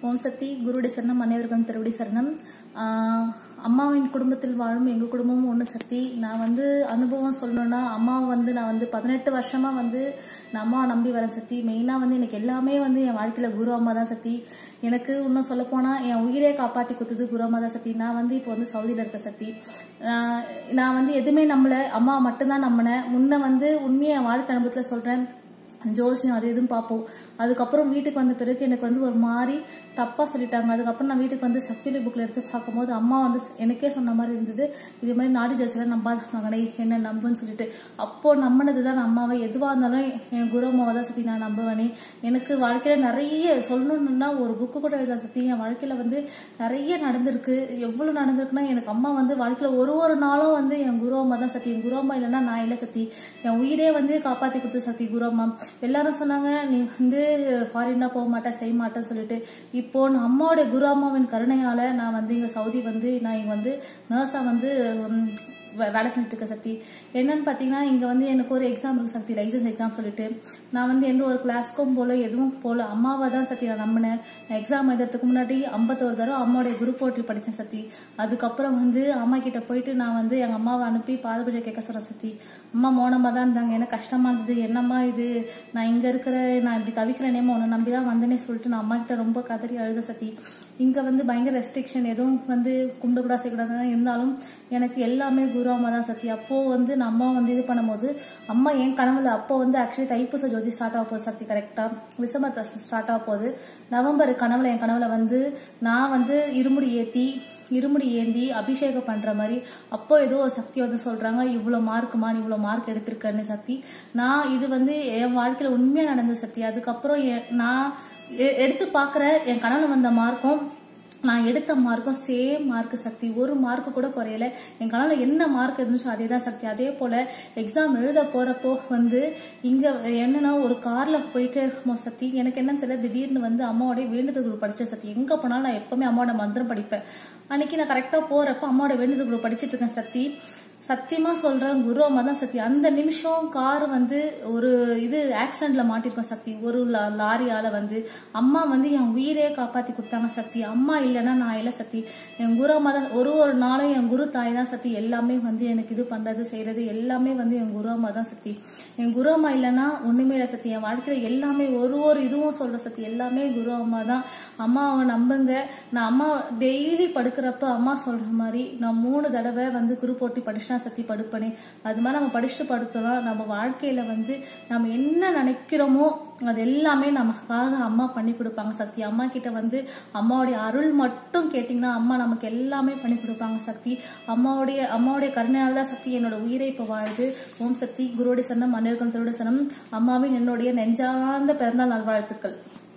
ஓம் சக்தி குருடி சரணம் அனைவருக்கும் திருவடி சரணம் ஆஹ் அம்மாவின் குடும்பத்தில் வாழும் எங்க குடும்பமும் ஒன்று சக்தி நான் வந்து அனுபவம் சொல்லணும்னா அம்மா வந்து நான் வந்து பதினெட்டு வருஷமா வந்து நான் அம்மாவை நம்பி வரேன் சக்தி மெயினா வந்து எனக்கு எல்லாமே வந்து என் வாழ்க்கையில குரு அம்மா தான் சக்தி எனக்கு இன்னும் சொல்ல போனா என் உயிரே காப்பாத்தி கொடுத்தது குரு அம்மா தான் சக்தி நான் வந்து இப்போ வந்து சவுதியில இருக்க சக்தி ஆஹ் நான் வந்து எதுவுமே நம்பல அம்மா மட்டும்தான் நம்பினேன் முன்ன வந்து உண்மையை என் வாழ்க்கை அனுபவத்துல சொல்றேன் ஜோசியம் அது இதுவும் பார்ப்போம் அதுக்கப்புறம் வீட்டுக்கு வந்த பிறகு எனக்கு வந்து ஒரு மாதிரி தப்பா சொல்லிட்டாங்க அதுக்கப்புறம் நான் வீட்டுக்கு வந்து சக்திலி புக்ல எடுத்து பார்க்கும்போது அம்மா வந்து எனக்கே சொன்ன மாதிரி இருந்தது இதே மாதிரி நாடி ஜோசியம் நம்பாத மகனே என்ன நம்புன்னு சொல்லிட்டு அப்போ நம்பினது தான் அம்மாவை எதுவா இருந்தாலும் என் குரு அம்மாவை தான் சத்தி நான் நம்புவேனே எனக்கு வாழ்க்கையில நிறைய சொல்லணும்னா ஒரு புக்கு கூட எழுத சத்தி என் வாழ்க்கையில வந்து நிறைய நடந்திருக்கு எவ்வளவு நடந்திருக்குன்னா எனக்கு அம்மா வந்து வாழ்க்கையில ஒரு ஒரு நாளும் வந்து என் குரு அம்மா தான் சத்தி என் குரு அம்மா இல்லைன்னா நான் இல்லை சத்தி என் உயிரே வந்து காப்பாத்தி கொடுத்து சத்தி குரு அம்மா எல்லாரும் சொன்னாங்க நீ வந்து ஃபாரின்னா போக மாட்டேன் செய்ய மாட்டேன்னு சொல்லிட்டு இப்போ நான் அம்மாவோட குரு அம்மாவின் கருணையால நான் வந்து இங்க சவுதி வந்து நான் இங்க வந்து நர்ஸா வந்து உம், வே- வேலை செஞ்சுட்டு இருக்க சக்தி என்னன்னு பாத்தீங்கன்னா இங்க வந்து எனக்கு ஒரு எக்ஸாம் இருக்கு சக்தி லைசன்ஸ் எக்ஸாம் சொல்லிட்டு நான் வந்து எந்த ஒரு கிளாஸ்க்கும் போல எதுவும் போல அம்மாவை தான் சக்தி நான் நம்பினேன் எக்ஸாம் எழுதுறதுக்கு முன்னாடி ஐம்பத்தோரு தடவை அம்மாவுடைய குரு போட்டி படிச்சேன் சக்தி அதுக்கப்புறம் வந்து அம்மா கிட்ட போயிட்டு நான் வந்து எங்க அம்மாவை அனுப்பி பாத பூஜை கேட்க சொல்றேன் சக்தி அம்மா மௌனமா தான் இருந்தாங்க எனக்கு கஷ்டமா இருந்தது என்னம்மா இது நான் இங்க இருக்கிற நான் இப்படி தவிக்கிறேனேமா உன்னை நம்பி தான் வந்தேனே சொல்லிட்டு நான் அம்மா கிட்ட ரொம்ப கதறி அழுத சக்தி இங்க வந்து பயங்கர ரெஸ்ட்ரிக்ஷன் எதுவும் வந்து கும்பிடக்கூடாது செய்யக்கூடாது இருந்தாலும் எனக்கு எல்லாமே குரு அம்மா தான் சத்தி அப்போ வந்து நான் அம்மா வந்து இது பண்ணும்போது அம்மா என் கனவுல அப்போ வந்து ஆக்சுவலி தைப்பூச ஜோதி ஸ்டார்ட் ஆக போகுது சக்தி கரெக்டா டிசம்பர் ஸ்டார்ட் ஆக போகுது நவம்பர் கனவுல என் கனவுல வந்து நான் வந்து இருமுடி ஏத்தி இருமுடி ஏந்தி அபிஷேகம் பண்ற மாதிரி அப்போ ஏதோ ஒரு சக்தி வந்து சொல்றாங்க இவ்வளவு மார்க்குமா நீ இவ்வளவு மார்க் எடுத்திருக்கன்னு சக்தி நான் இது வந்து என் வாழ்க்கையில உண்மையா நடந்த சக்தி அதுக்கப்புறம் எ- நான் எ- எடுத்து பாக்குற என் கனவுல வந்த மார்க்கும் நான் எடுத்த மார்க்கும் சேம் மார்க் சக்தி ஒரு மார்க் கூட குறையல என் கனவுல என்ன மார்க் இருந்துச்சோ அதே தான் சக்தி அதே போல எக்ஸாம் எழுத போறப்போ வந்து இங்க என்னன்னா ஒரு கார்ல போயிட்டே இருக்குமோ சக்தி எனக்கு என்ன தெரியல திடீர்னு வந்து அம்மாவோட வேண்டுதல் குரு படிச்ச சக்தி எங்க போனாலும் நான் எப்பவுமே அம்மாவோட மந்திரம் படிப்பேன் அன்னைக்கு நான் கரெக்டா போறப்ப அம்மாவோட வேண்டுதல் குரு படிச்சிட்டு இருக்கேன் சக்தி சத்தியமா சொல்றேன் குரு அம்மா தான் சக்தி அந்த நிமிஷம் கார் வந்து ஒரு இது ஆக்சிடென்ட்ல மாட்டிருக்கோம் சக்தி ஒரு லா- லாரியால வந்து அம்மா வந்து என் உயிரே காப்பாத்தி கொடுத்தாங்க சக்தி அம்மா இல்லைன்னா நான் இல்லை சக்தி என் குரு அம்மா தான் ஒரு ஒரு நாளும் என் குரு தாய் தான் சக்தி எல்லாமே வந்து எனக்கு இது பண்றது செய்யறது எல்லாமே வந்து என் குரு அம்மா தான் சக்தி என் குரு அம்மா இல்லைன்னா ஒண்ணுமே இல்லை சக்தி என் வாழ்க்கையில எல்லாமே ஒரு ஒரு இதுவும் சொல்ற சக்தி எல்லாமே குரு அம்மா தான் அம்மாவை நம்புங்க நான் அம்மா டெய்லி படுக்கிறப்ப அம்மா சொல்ற மாதிரி நான் மூணு தடவை வந்து குரு போட்டி படிச்சுனா சக்தி படுப்பனே அது மாதிரி நம்ம படிச்சுட்டு படுத்தோம்னா நம்ம வாழ்க்கையில வந்து நம்ம என்ன நினைக்கிறோமோ அது எல்லாமே நமக்காக அம்மா பண்ணி கொடுப்பாங்க சக்தி அம்மா கிட்ட வந்து அம்மாவுடைய அருள் மட்டும் கேட்டிங்கன்னா அம்மா நமக்கு எல்லாமே பண்ணி கொடுப்பாங்க சக்தி அம்மாவுடைய அம்மாவுடைய கருணையால் தான் சக்தி என்னோட உயிரை இப்போ வாழுது ஓம் சக்தி குருடைய சனம் அனைவருக்கும் திருட சனம் அம்மாவின் என்னுடைய நெஞ்சார்ந்த பிறந்தநாள் நல்வாழ்த்துக்கள்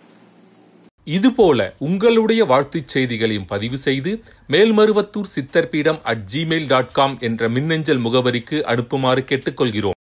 இதுபோல உங்களுடைய வாழ்த்துச் செய்திகளையும் பதிவு செய்து Melmaruvathur Siddharpeedam at Gmail dot com என்ற மின்னஞ்சல் முகவரிக்கு அனுப்புமாறு கேட்டுக்கொள்கிறோம்